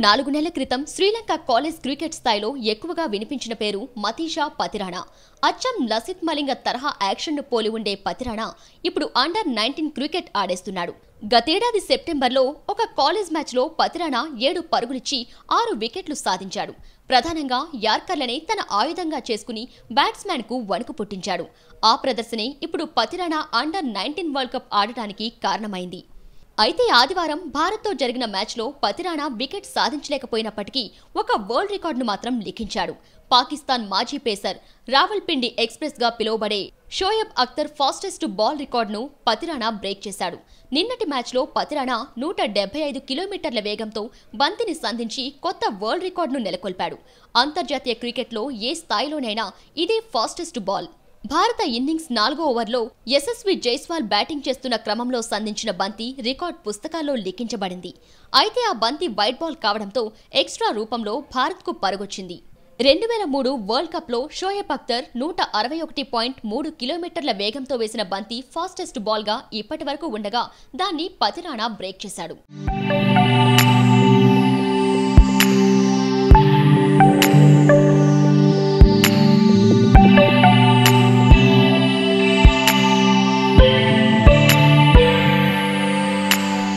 నాలుగు నెలల క్రితం శ్రీలంక కాలేజ్ క్రికెట్ స్థాయిలో ఎక్కువగా వినిపించిన పేరు మతీషా పతిరాణా అచ్చం లసిత్ మలింగ తరహా యాక్షన్ను పోలి ఉండే పతిరాణా ఇప్పుడు అండర్ నైన్టీన్ క్రికెట్ ఆడేస్తున్నాడు గతేడాది సెప్టెంబర్లో ఒక కాలేజ్ మ్యాచ్లో పతిరాణా ఏడు పరుగులిచ్చి ఆరు వికెట్లు సాధించాడు ప్రధానంగా యార్కర్లనే తన ఆయుధంగా చేసుకుని బ్యాట్స్మెన్కు వణుకు పుట్టించాడు ఆ ప్రదర్శనే ఇప్పుడు Pathirana under nineteen world cup ఆడటానికి కారణమైంది అయితే ఆదివారం భారత్తో జరిగిన మ్యాచ్లో పతిరాణా వికెట్ సాధించలేకపోయినప్పటికీ ఒక వరల్డ్ రికార్డును మాత్రం లిఖించాడు పాకిస్తాన్ మాజీ పేసర్ రావల్పిండి ఎక్స్ప్రెస్ గా పిలువబడే షోయబ్ అఖ్తర్ ఫాస్టెస్ట్ బాల్ రికార్డును పతిరాణా బ్రేక్ చేశాడు నిన్నటి మ్యాచ్లో పతిరాణా నూట డెబ్బై ఐదు కిలోమీటర్ల వేగంతో బంతిని సంధించి కొత్త వరల్డ్ రికార్డును నెలకొల్పాడు అంతర్జాతీయ క్రికెట్లో ఏ స్థాయిలోనైనా ఇదే ఫాస్టెస్ట్ బాల్ భారత ఇన్నింగ్స్ నాలుగో ఓవర్లో యశస్వి జైస్వాల్ బ్యాటింగ్ చేస్తున్న క్రమంలో సంధించిన బంతి రికార్డ్ పుస్తకాల్లో లిఖించబడింది అయితే ఆ బంతి వైట్ బాల్ కావడంతో ఎక్స్ట్రా రూపంలో భారత్కు పరుగొచ్చింది రెండు వేల మూడు వరల్డ్ కప్లో షోయబ్ అఖ్తర్ నూట అరవై ఒకటి పాయింట్ మూడు కిలోమీటర్ల వేగంతో వేసిన బంతి ఫాస్టెస్ట్ బాల్గా ఇప్పటి వరకు ఉండగా దాన్ని పతిరాణా బ్రేక్ చేశాడు